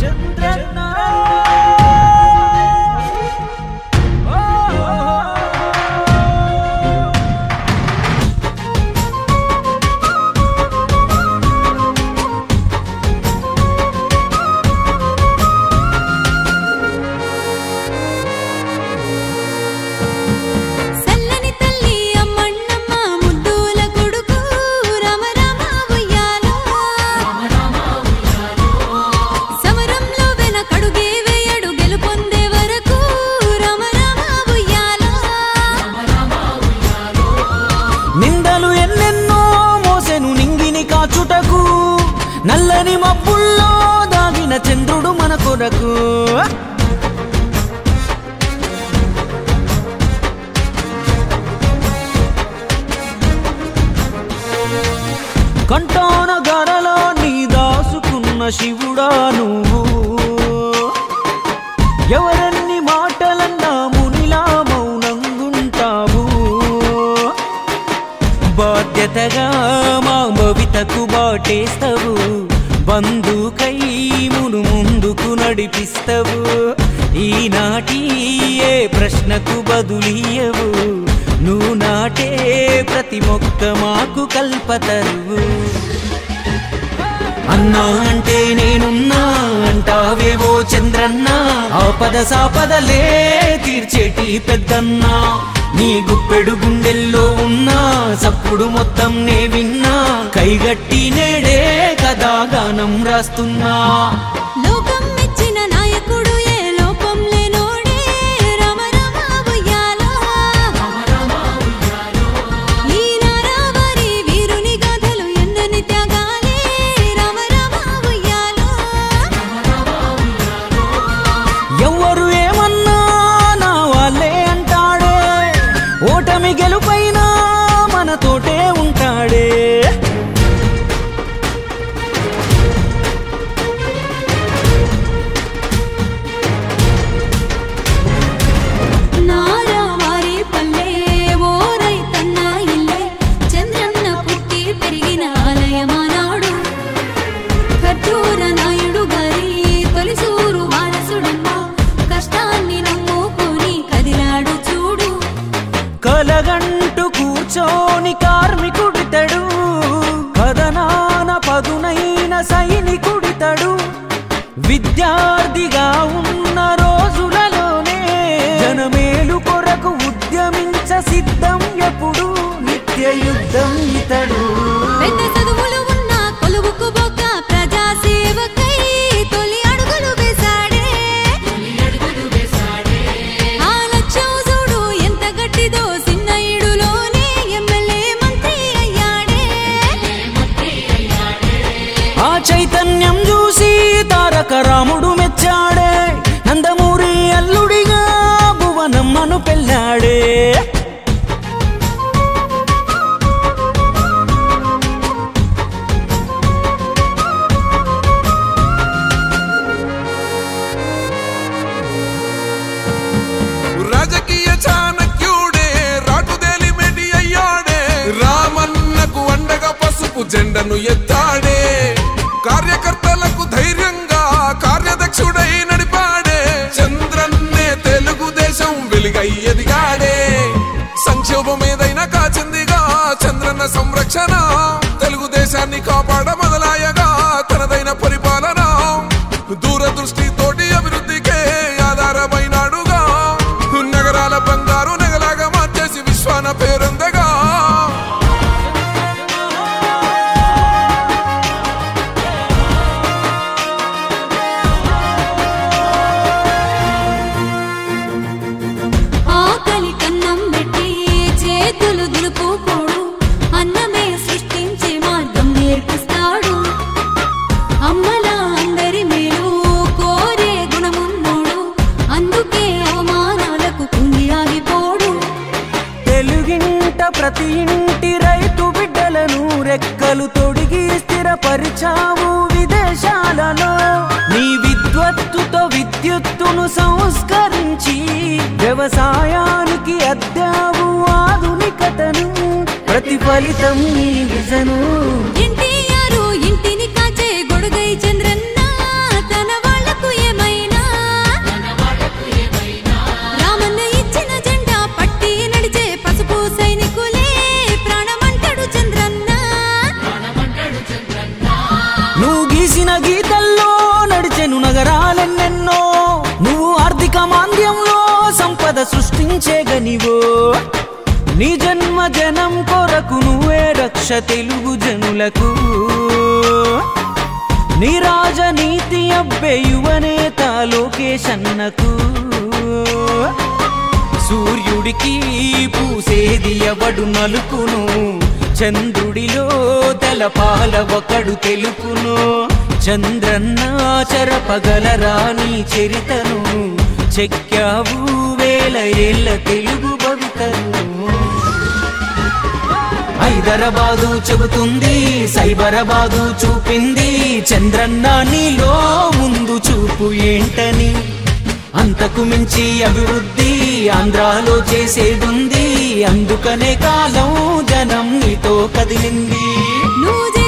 చంద్రన్న సల్లని తల్లి అమ్మన్నమ్మ ముద్దుల కొడుకు రమ రమ ఉయ్యాలో సమరంలో వెనకడుగే వేయడు గెలుపొందే వరకు రమ రమ ఉయ్యాలో నిందలు ఎన్నెన్నో మోసెను నింగిని కాచుటకు నల్లని మబ్బుల్లో దాగిన చంద్రుడు మన కొరకు కంటాన గరలో నీ దాసుకున్న శివుడా నువ్వు ఎవరన్ని మాటలన్నా మునిలా మౌనంగుంటావు బాధ్యతగా మా భవితకు బాటేస్తావు బంధుకై మును ముందుకు నడిపిస్తావు ఈనాటి ఏ ప్రశ్నకు బదులీయవు నువ్వు నాటే ప్రతి మొక్క మాకు కల్పతరువు అన్నా అంటే నేనున్నా అంటావేవో చంద్రన్న ఆపద సాపదలే తీర్చేటి పెద్దన్నా నీ గుప్పెడు గుండెల్లో ఉన్నా సప్పుడు మొత్తం నే విన్నా కైగట్టి నేడే కదా గానం రాస్తున్నా లోకం మెచ్చిన నాయకుడు ఏ లోపం లేనోడే రమ రమ ఉయ్యాలో ఈ నారావారి వీరుని గాథలు ఎన్నని త్యాగాలే రమ రమ ఉయ్యాలో ఎవ్వరు ఏమన్నా నా వాళ్ళే అంటాడే ఓటమి గెలుపైనా మనతోటే ఉంటాడే నారావారి పల్లె ఓ రైతన్న ఇల్లే చంద్రన్న పుట్టి పెరిగిన ఆలయమానాడు ఖర్జూర నాయుడు గారి తొలిసూరు వారసుడమ్మ కష్టాన్ని నమ్ముకొని కదిలాడు చూడు కలగంటు కూర్చోని కార్మికుడితడు కథనాన పదునైన సైనికుడితడు విద్యార్థిగా ఉన్న రోజులలోనే జనమేలు కొరకు ఉద్యమించ సిద్ధం ఎప్పుడు నిత్య యుద్ధం ఇతడు పెద్ద చదువులు ఉన్న కొలువుకు బొక్క ప్రజా సేవకై తొలి అడుగులు వేశాడే ఆ లక్ష్యం చూడు ఎంత గట్టిదో చిన్న ఈడులోనే ఎమ్మెల్యే మంత్రి అయ్యాడే ఆ చైతన్యం చూసి తారక రాముడు మెచ్చాడే నందమూరి అల్లుడిగా భువనమ్మను పెళ్ళాడే రాజకీయ చాణక్యుడే రాటుదేలి మెడి అయ్యాడే రామన్నకు అండగా పసుపు జెండను ఎత్తాడే కార్యకర్తలకు ధైర్యంగా కార్యదక్షుడై నడిపాడే చంద్రన్నే తెలుగుదేశం వెలుగై ఎదిగాడే సంక్షోభం ఏదైనా కాచిందిగా చంద్రన్న సంరక్షణ తెలుగుదేశాన్ని కాపాడ మొదలాయగా తనదైన పరిపాలన దూరదృష్టి తోటి అభివృద్ధికే ఆధారమైనాడుగా నగరాల బంగారు నగలాగా మార్చేసి విశ్వాన పేరొందగా ఆకలి కన్నం పెట్టి చేతులు దులుపుకోడు అన్నమే సృష్టించే మార్గం నేర్పిస్తాడు అమ్మల అందరి మేలు కోరే గుణమున్నోడు అందుకే అవమానాలకు కుంగి ఆగిపోడు తెలుగింట ప్రతి ఇంటి రైతు బిడ్డలను రెక్కలు తొడిగి స్థిరపరిచావు విదేశాలలో నీ విద్వత్తుతో విద్యుత్తును సంస్కరించి వ్యవసాయానికి అద్దావు ఆధునికతను ప్రతిఫలితం నీ విజను ఎన్టీఆర్ ఇంటిని కాచే గొడుగై చంద్రన్న తన వాళ్ళ గీసిన గీతల్లో నడిచెను నగరాలెన్నెన్నో నువ్వు ఆర్థిక మాంద్యంలో సంపద సృష్టించే గనివో నీ జన్మ జనం కొరకు నువ్వే రక్ష తెలుగు జనులకు నీ రాజనీతి అబ్బే యువనేత లోకేష్ అన్నకు సూర్యుడికి పూసేది ఎవడు నలుపును చంద్రుడిలో తలపాల ఒకడు తెలుపును చంద్రన్న చెరపగలరా నీ చరితను చెక్కావు వేల ఏళ్ళ తెలుగు భవితను హైదరాబాదు చెబుతుంది సైబరాబాదు చూపింది చంద్రన్న నీలో ముందు చూపు ఏంటని అంతకు మించి అభివృద్ధి ఆంధ్రాలో చేసేదుంది అందుకనే కాలం జనం నీతో కదిలింది నువ్వు